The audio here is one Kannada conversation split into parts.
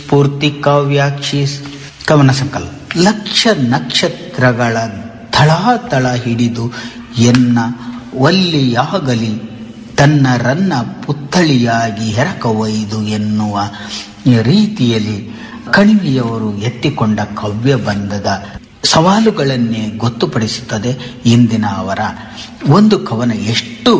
ಸ್ಫೂರ್ತಿ ಕಾವ್ಯಾಕ್ಷಿ ಕವನ ಸಂಕಲನ ಲಕ್ಷ ನಕ್ಷತ್ರಗಳ ಥಳಾತಳ ಹಿಡಿದು ಎನ್ನ ಒಲ್ಲಿಯಾಗಲಿ ತನ್ನ ರನ್ನ ಪುತ್ಥಳಿಯಾಗಿ ಹೆರಕವೈದು ಎನ್ನುವ ರೀತಿಯಲ್ಲಿ ಕಣಿವೆಯವರು ಎತ್ತಿಕೊಂಡ ಕಾವ್ಯ ಬಂಧದ ಸವಾಲುಗಳನ್ನೇ ಗೊತ್ತುಪಡಿಸುತ್ತದೆ ಇಂದಿನ ಅವರ ಒಂದು ಕವನ ಎಷ್ಟು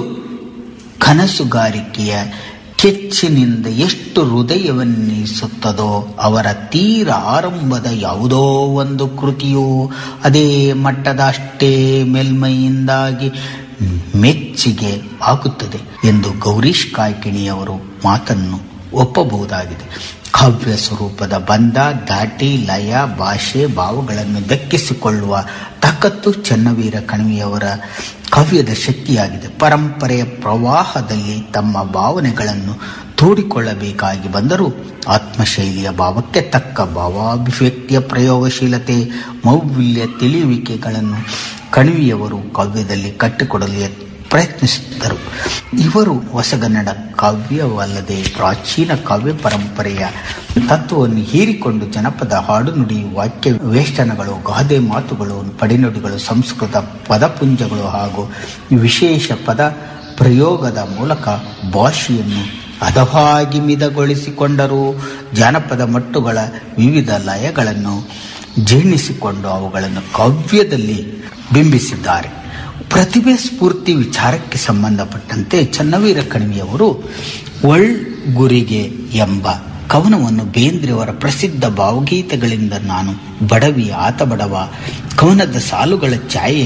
ಕನಸುಗಾರಿಕೆಯ ಕೆಚ್ಚಿನಿಂದ ಎಷ್ಟು ಹೃದಯವನ್ನಿಸುತ್ತದೋ ಅವರ ತೀರ ಆರಂಭದ ಯಾವುದೋ ಒಂದು ಕೃತಿಯು ಅದೇ ಮಟ್ಟದ ಅಷ್ಟೇ ಮೇಲ್ಮೈಯಿಂದಾಗಿ ಮೆಚ್ಚಿಗೆ ಆಗುತ್ತದೆ ಎಂದು ಗೌರೀಶ್ ಕಾಯ್ಕಿಣಿಯವರು ಮಾತನ್ನು ಒಪ್ಪಬಹುದಾಗಿದೆ ಕಾವ್ಯ ಸ್ವರೂಪದ ಬಂಧ ದಾಟಿ ಲಯ ಭಾಷೆ ಭಾವಗಳನ್ನು ದಕ್ಕಿಸಿಕೊಳ್ಳುವ ತಾಕತ್ತು ಚನ್ನವೀರ ಕಣಿವೆಯವರ ಕಾವ್ಯದ ಶಕ್ತಿಯಾಗಿದೆ ಪರಂಪರೆಯ ಪ್ರವಾಹದಲ್ಲಿ ತಮ್ಮ ಭಾವನೆಗಳನ್ನು ತೋಡಿಕೊಳ್ಳಬೇಕಾಗಿ ಬಂದರೂ ಆತ್ಮಶೈಲಿಯ ಭಾವಕ್ಕೆ ತಕ್ಕ ಭಾವಾಭಿವ್ಯಕ್ತಿಯ ಪ್ರಯೋಗಶೀಲತೆ ಮೌಲ್ಯ ತಿಳಿಯುವಿಕೆಗಳನ್ನು ಕಣಿವೆಯವರು ಕಾವ್ಯದಲ್ಲಿ ಕಟ್ಟಿಕೊಡಲು ಪ್ರಯತ್ನಿಸಿದ್ದರು ಇವರು ಹೊಸಗನ್ನಡ ಕಾವ್ಯವಲ್ಲದೆ ಪ್ರಾಚೀನ ಕಾವ್ಯ ಪರಂಪರೆಯ ತತ್ವವನ್ನು ಹೀರಿಕೊಂಡು ಜನಪದ ಹಾಡು ನುಡಿ ವಾಕ್ಯ ವೇಷ್ಟನಗಳು ಗಾದೆ ಮಾತುಗಳು ಪಡಿನುಡಿಗಳು ಸಂಸ್ಕೃತ ಪದಪುಂಜಗಳು ಹಾಗೂ ವಿಶೇಷ ಪದ ಪ್ರಯೋಗದ ಮೂಲಕ ಭಾಷೆಯನ್ನು ಹದವಾಗಿ ಮಿದಗೊಳಿಸಿಕೊಂಡರೂ ಜಾನಪದ ಮಟ್ಟುಗಳ ವಿವಿಧ ಲಯಗಳನ್ನು ಜೀರ್ಣಿಸಿಕೊಂಡು ಅವುಗಳನ್ನು ಕಾವ್ಯದಲ್ಲಿ ಬಿಂಬಿಸಿದ್ದಾರೆ ಪ್ರತಿಭೆ ಸ್ಫೂರ್ತಿ ವಿಚಾರಕ್ಕೆ ಸಂಬಂಧಪಟ್ಟಂತೆ ಚನ್ನವೀರ ಕಣಿವೆಯವರು ಒಳ್ ಗುರಿಗೆ ಎಂಬ ಕವನವನ್ನು ಬೇಂದ್ರೆಯವರ ಪ್ರಸಿದ್ಧ ಭಾವಗೀತೆಗಳಿಂದ ನಾನು ಬಡವಿ ಆತ ಬಡವ ಕವನದ ಸಾಲುಗಳ ಛಾಯೆ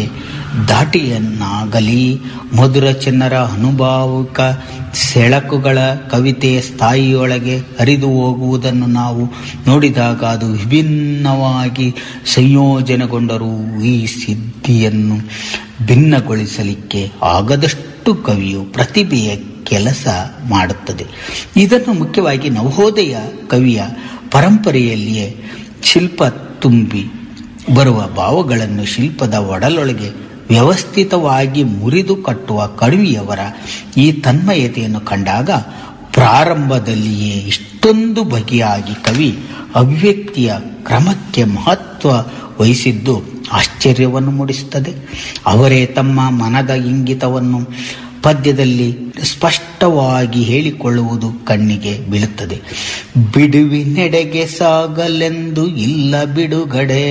ದಾಟಿಯನ್ನಾಗಲಿ ಮಧುರ ಚೆನ್ನರ ಅನುಭಾವಿಕ ಸೆಳಕುಗಳ ಕವಿತೆಯ ಸ್ಥಾಯಿಯೊಳಗೆ ಹರಿದು ಹೋಗುವುದನ್ನು ನಾವು ನೋಡಿದಾಗ ಅದು ವಿಭಿನ್ನವಾಗಿ ಸಂಯೋಜನೆಗೊಂಡರೂ ಈ ಸಿದ್ಧಿಯನ್ನು ಭಿನ್ನಗೊಳಿಸಲಿಕ್ಕೆ ಆಗದಷ್ಟು ಕವಿಯು ಪ್ರತಿಭೆಯ ಕೆಲಸ ಮಾಡುತ್ತದೆ ಇದನ್ನು ಮುಖ್ಯವಾಗಿ ನವೋದಯ ಕವಿಯ ಪರಂಪರೆಯಲ್ಲಿಯೇ ಶಿಲ್ಪ ತುಂಬಿ ಬರುವ ಭಾವಗಳನ್ನು ಶಿಲ್ಪದ ಒಡಲೊಳಗೆ ವ್ಯವಸ್ಥಿತವಾಗಿ ಮುರಿದು ಕಟ್ಟುವ ಕಣಿವೆಯವರ ಈ ತನ್ಮಯತೆಯನ್ನು ಕಂಡಾಗ ಪ್ರಾರಂಭದಲ್ಲಿಯೇ ಇಷ್ಟೊಂದು ಬಗೆಯಾಗಿ ಕವಿ ಅಭಿವ್ಯಕ್ತಿಯ ಕ್ರಮಕ್ಕೆ ಮಹತ್ವ ವಹಿಸಿದ್ದು ಆಶ್ಚರ್ಯವನ್ನು ಮೂಡಿಸುತ್ತದೆ ಅವರೇ ತಮ್ಮ ಮನದ ಇಂಗಿತವನ್ನು ಪದ್ಯದಲ್ಲಿ ಸ್ಪಷ್ಟವಾಗಿ ಹೇಳಿಕೊಳ್ಳುವುದು ಕಣ್ಣಿಗೆ ಬೀಳುತ್ತದೆ ಬಿಡುವಿನೆಡೆಗೆ ಸಾಗಲೆಂದು ಇಲ್ಲ ಬಿಡುಗಡೆ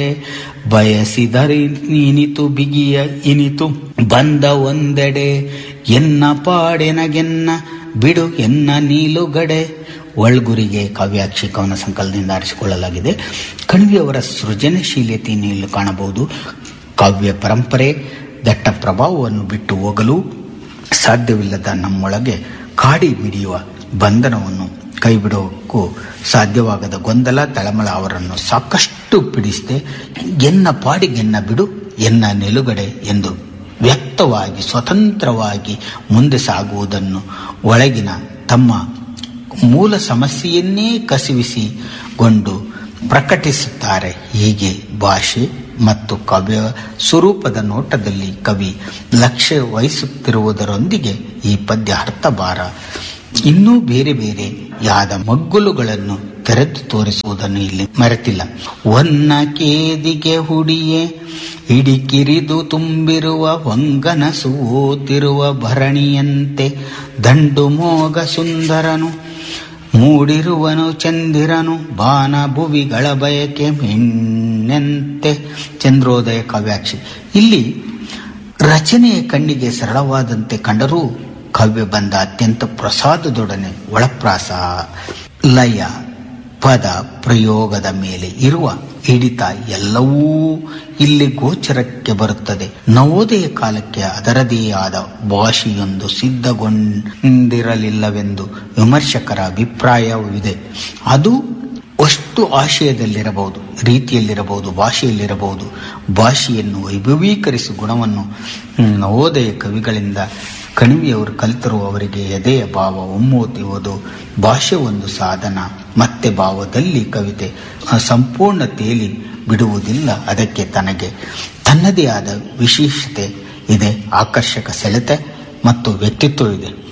ಬಯಸಿದರೆ ಇನಿತು ಬಿಗಿಯ ಇನಿತು ಬಂದ ಒಂದೆಡೆ ಎನ್ನ ಪಾಡೆನಗೆನ್ನ ಬಿಡು ಎನ್ನ ನೀಲುಗಡೆ ಒಳ್ಗುರಿಗೆ ಕಾವ್ಯಾಕ್ಷಿ ಕವನ ಸಂಕಲನದಿಂದ ಆರಿಸಿಕೊಳ್ಳಲಾಗಿದೆ ಕಣಿವೆಯವರ ಸೃಜನಶೀಲತೆಯನ್ನು ಇಲ್ಲಿ ಕಾಣಬಹುದು ಕಾವ್ಯ ಪರಂಪರೆ ದಟ್ಟ ಪ್ರಭಾವವನ್ನು ಬಿಟ್ಟು ಹೋಗಲು ಸಾಧ್ಯವಿಲ್ಲದ ನಮ್ಮೊಳಗೆ ಕಾಡಿ ಮಿಡಿಯುವ ಬಂಧನವನ್ನು ಕೈಬಿಡೋಕ್ಕೂ ಸಾಧ್ಯವಾಗದ ಗೊಂದಲ ತಳಮಳ ಅವರನ್ನು ಸಾಕಷ್ಟು ಬಿಡಿಸಿದೆ ಎನ್ನ ಪಾಡಿಗೆನ್ನ ಬಿಡು ಎನ್ನ ನಿಲುಗಡೆ ಎಂದು ವ್ಯಕ್ತವಾಗಿ ಸ್ವತಂತ್ರವಾಗಿ ಮುಂದೆ ಸಾಗುವುದನ್ನು ಒಳಗಿನ ತಮ್ಮ ಮೂಲ ಸಮಸ್ಯೆಯನ್ನೇ ಕಸಿವಿಸಿಕೊಂಡು ಪ್ರಕಟಿಸುತ್ತಾರೆ ಹೀಗೆ ಭಾಷೆ ಮತ್ತು ಕಾವ್ಯ ಸ್ವರೂಪದ ನೋಟದಲ್ಲಿ ಕವಿ ಲಕ್ಷ್ಯ ವಹಿಸುತ್ತಿರುವುದರೊಂದಿಗೆ ಈ ಪದ್ಯ ಅರ್ಥಭಾರ ಇನ್ನೂ ಬೇರೆ ಬೇರೆ ಯಾದ ಮಗ್ಗುಲುಗಳನ್ನು ತೆರೆದು ತೋರಿಸುವುದನ್ನು ಇಲ್ಲಿ ಮರೆತಿಲ್ಲ ಒನ್ನ ಕೇದಿಗೆ ಹುಡಿಯೇ ಹಿಡಿಕಿರಿದು ತುಂಬಿರುವ ವಂಗನ ಸೂತಿರುವ ಭರಣಿಯಂತೆ ದಂಡು ಮೋಗ ಸುಂದರನು ಮೂಡಿರುವನು ಚಂದಿರನು ಬಾನ ಭುವಿಗಳ ಬಯಕೆ ಮೆಣ್ಣಂತೆ ಚಂದ್ರೋದಯ ಕಾವ್ಯಾಕ್ಷಿ ಇಲ್ಲಿ ರಚನೆಯ ಕಣ್ಣಿಗೆ ಸರಳವಾದಂತೆ ಕಂಡರೂ ಕಾವ್ಯ ಬಂದ ಅತ್ಯಂತ ಪ್ರಸಾದದೊಡನೆ ಒಳಪ್ರಾಸ ಲಯ ಪದ ಪ್ರಯೋಗದ ಮೇಲೆ ಇರುವ ಹಿಡಿತ ಎಲ್ಲವೂ ಇಲ್ಲಿ ಗೋಚರಕ್ಕೆ ಬರುತ್ತದೆ ನವೋದಯ ಕಾಲಕ್ಕೆ ಅದರದೇ ಆದ ಭಾಷೆಯೊಂದು ಸಿದ್ಧಗೊಂಡಿರಲಿಲ್ಲವೆಂದು ವಿಮರ್ಶಕರ ಅಭಿಪ್ರಾಯವಿದೆ ಅದು ಅಷ್ಟು ಆಶಯದಲ್ಲಿರಬಹುದು ರೀತಿಯಲ್ಲಿರಬಹುದು ಭಾಷೆಯಲ್ಲಿರಬಹುದು ಭಾಷೆಯನ್ನು ವೈಭವೀಕರಿಸುವ ಗುಣವನ್ನು ನವೋದಯ ಕವಿಗಳಿಂದ ಕಣಿವೆಯವರು ಕಲಿತರು ಅವರಿಗೆ ಎದೆಯ ಭಾವ ಒಮ್ಮೋತಿಯುವುದು ಭಾಷೆ ಒಂದು ಸಾಧನ ಮತ್ತೆ ಭಾವದಲ್ಲಿ ಕವಿತೆ ಸಂಪೂರ್ಣ ತೇಲಿ ಬಿಡುವುದಿಲ್ಲ ಅದಕ್ಕೆ ತನಗೆ ತನ್ನದೇ ಆದ ವಿಶೇಷತೆ ಇದೆ ಆಕರ್ಷಕ ಸೆಳೆತ ಮತ್ತು ವ್ಯಕ್ತಿತ್ವವಿದೆ